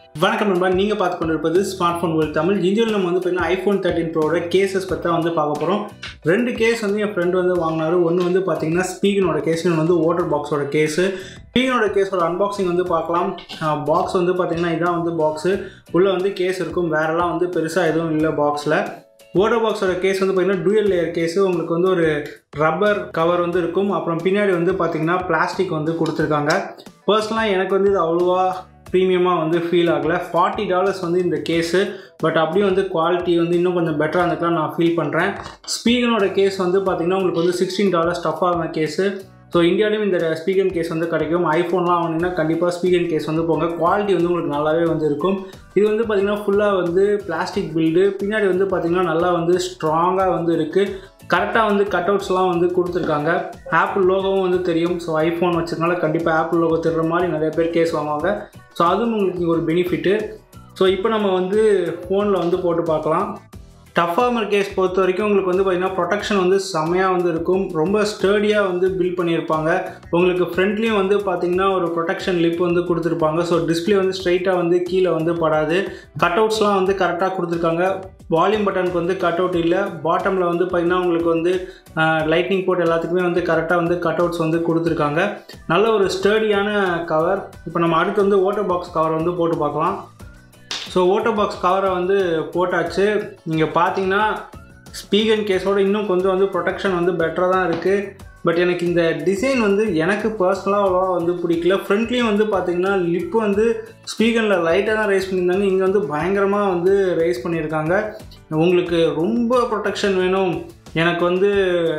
வணக்கம் நண்பா நீங்கள் பார்த்து கொண்டிருப்பது ஸ்மார்ட் ஃபோன் வேர்ல்ட் தமிழ் இந்தியாவில் நம்ம வந்து பார்த்தீங்கன்னா ஐஃபோன் தேர்ட்டின் ப்ரோட கேசஸ் பற்றி தான் வந்து பார்க்க போகிறோம் ரெண்டு கேஸ் வந்து என் ஃப்ரெண்டு வந்து வாங்கினாரு ஒன்று வந்து பார்த்தீங்கன்னா ஸ்பீக்கனோட கேஸ் இன்னொன்று வந்து வாட்டர் பாக்ஸோட கேஸு ஸ்பீக்கனோட கேஸோட அன்பாக்சிங் வந்து பார்க்கலாம் பாக்ஸ் வந்து பார்த்தீங்கன்னா இதான் வந்து பாக்ஸு உள்ளே வந்து கேஸ் இருக்கும் வேறெல்லாம் வந்து பெருசாக எதுவும் இல்லை பாக்ஸில் வாட்டர் பாக்ஸோட கேஸ் வந்து பார்த்தீங்கன்னா டூயல் லேயர் கேஸு உங்களுக்கு வந்து ஒரு ரப்பர் கவர் வந்து இருக்கும் அப்புறம் பின்னாடி வந்து பார்த்தீங்கன்னா பிளாஸ்டிக் வந்து கொடுத்துருக்காங்க பர்சனலாக எனக்கு வந்து இது அவ்வளோவா ப்ரீமியமாக வந்து ஃபீல் ஆகலை ஃபார்ட்டி டாலர்ஸ் வந்து இந்த கேஸு பட் அப்படியும் வந்து குவாலிட்டி வந்து இன்னும் கொஞ்சம் பெட்டராக இருந்துக்கலாம் நான் ஃபீல் பண்ணுறேன் ஸ்பீக்கனோட கேஸ் வந்து பார்த்திங்கன்னா உங்களுக்கு வந்து சிக்ஸ்டீன் டாலர்ஸ் டஃப்பான கேஸு ஸோ இந்தியாவிலையும் இந்த ஸ்பீக்கன் கேஸ் வந்து கிடைக்கும் ஐஃபோன்லாம் வாங்கினீங்கன்னா கண்டிப்பாக ஸ்பீக்கன் கேஸ் வந்து போங்க குவாலிட்டி வந்து உங்களுக்கு நல்லாவே வந்து இருக்கும் இது வந்து பார்த்திங்கன்னா ஃபுல்லாக வந்து பிளாஸ்டிக் பில்டு பின்னாடி வந்து பார்த்திங்கன்னா நல்லா வந்து ஸ்ட்ராங்காக வந்து இருக்குது கரெக்டாக வந்து கட் அவுட்ஸ்லாம் வந்து கொடுத்துருக்காங்க ஆப்பிள் லோகோவும் வந்து தெரியும் ஸோ ஐஃபோன் வச்சதுனால கண்டிப்பாக ஆப்பிள் லோகோ தெரிகிற மாதிரி நிறைய பேர் கேஸ் வாங்குவாங்க ஸோ அதுவும் உங்களுக்கு இங்கே ஒரு பெனிஃபிட்டு ஸோ இப்போ நம்ம வந்து ஃபோனில் வந்து போட்டு பார்க்கலாம் டஃபார்மர் கேஸ் பொறுத்த வரைக்கும் உங்களுக்கு வந்து பார்த்திங்கன்னா ப்ரொடெக்ஷன் வந்து செம்மையாக வந்து இருக்கும் ரொம்ப ஸ்டர்டியாக வந்து பில்ட் பண்ணியிருப்பாங்க உங்களுக்கு ஃப்ரண்ட்லேயும் வந்து பார்த்திங்கன்னா ஒரு ப்ரொடெக்ஷன் லிப் வந்து கொடுத்துருப்பாங்க ஸோ டிஸ்பிளே வந்து ஸ்ட்ரைட்டாக வந்து கீழே வந்து படாது கட் அவுட்ஸ்லாம் வந்து கரெக்டாக கொடுத்துருக்காங்க வால்யூம் பட்டனுக்கு வந்து கட் அவுட் இல்லை பாட்டமில் வந்து பார்த்திங்கன்னா உங்களுக்கு வந்து லைட்னிங் போர்ட் எல்லாத்துக்குமே வந்து கரெக்டாக வந்து கட் அவுட்ஸ் வந்து கொடுத்துருக்காங்க நல்ல ஒரு ஸ்டர்டியான கவர் இப்போ நம்ம அடுத்து வந்து வாட்டர் பாக்ஸ் கவர் வந்து போட்டு பார்க்கலாம் ஸோ ஓட்டோ பாக்ஸ் கவரை வந்து போட்டாச்சு நீங்கள் பார்த்தீங்கன்னா ஸ்பீகன் கேஸோட இன்னும் கொஞ்சம் வந்து ப்ரொடெக்ஷன் வந்து பெட்டராக தான் இருக்குது பட் எனக்கு இந்த டிசைன் வந்து எனக்கு பர்சனலாக அவ்வளோவா வந்து பிடிக்கல ஃப்ரண்ட்லேயும் வந்து பார்த்தீங்கன்னா லிப்பு வந்து ஸ்பீக்கரில் லைட்டாக தான் ரைஸ் பண்ணியிருந்தாங்க இங்கே வந்து பயங்கரமாக வந்து ரைஸ் பண்ணியிருக்காங்க உங்களுக்கு ரொம்ப ப்ரொடெக்ஷன் வேணும் எனக்கு வந்து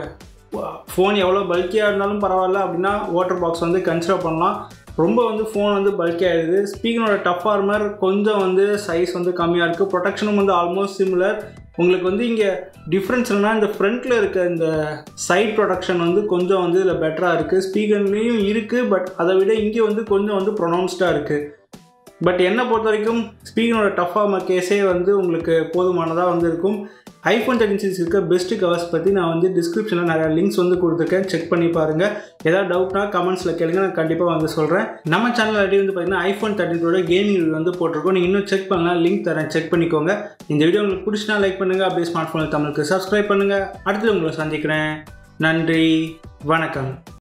ஃபோன் எவ்வளோ பல்கியாக இருந்தாலும் பரவாயில்ல அப்படின்னா வாட்டர் பாக்ஸ் வந்து கன்சிடர் பண்ணலாம் ரொம்ப வந்து ஃபோன் வந்து பல்கி ஆகிடுது ஸ்பீக்கனோட டஃப் ஆர்மர் கொஞ்சம் வந்து சைஸ் வந்து கம்மியாக இருக்குது ப்ரொடெக்ஷனும் வந்து ஆல்மோஸ்ட் சிமிலர் உங்களுக்கு வந்து இங்கே டிஃப்ரென்ஸ் என்னன்னா இந்த ஃப்ரண்ட்டில் இருக்க இந்த சைட் ப்ரொடக்ஷன் வந்து கொஞ்சம் வந்து இதில் பெட்டராக இருக்குது ஸ்பீக்கர்லேயும் இருக்குது பட் அதை விட இங்கே வந்து கொஞ்சம் வந்து ப்ரொனவுன்ஸ்டாக இருக்குது பட் என்னை பொறுத்த வரைக்கும் ஸ்பீக்கனோட டஃப் ஆர்மர் கேஸே வந்து உங்களுக்கு போதுமானதாக வந்து இருக்கும் ஐஃபோன் தேர்ட்டின் சீரிஸ் இருக்க பெஸ்ட்டு கவர்ஸ் பற்றி நான் வந்து டிஸ்கிரிப்ஷனில் நிறையா லிங்க்ஸ் வந்து கொடுத்துருக்கேன் செக் பண்ணி பாருங்கள் ஏதாவது டவுட்னா கமெண்ட்ஸில் கேளுங்க நான் கண்டிப்பாக வந்து சொல்கிறேன் நம்ம சேனல் அடி வந்து பார்த்தீங்கன்னா ஐஃபோன் தேர்ட்டினோட கேமிங் ரிவ்யூ வந்து போட்டிருக்கோம் நீங்கள் இன்னும் செக் பண்ணலாம் லிங்க் தரேன் செக் பண்ணிக்கோங்க இந்த வீடியோ உங்களுக்கு பிடிச்சினா லைக் பண்ணுங்கள் அப்படியே ஸ்மார்ட் ஃபோனில் தமிழுக்கு சப்ஸ்கிரைப் பண்ணுங்கள் அடுத்து உங்களை சந்திக்கிறேன் நன்றி வணக்கம்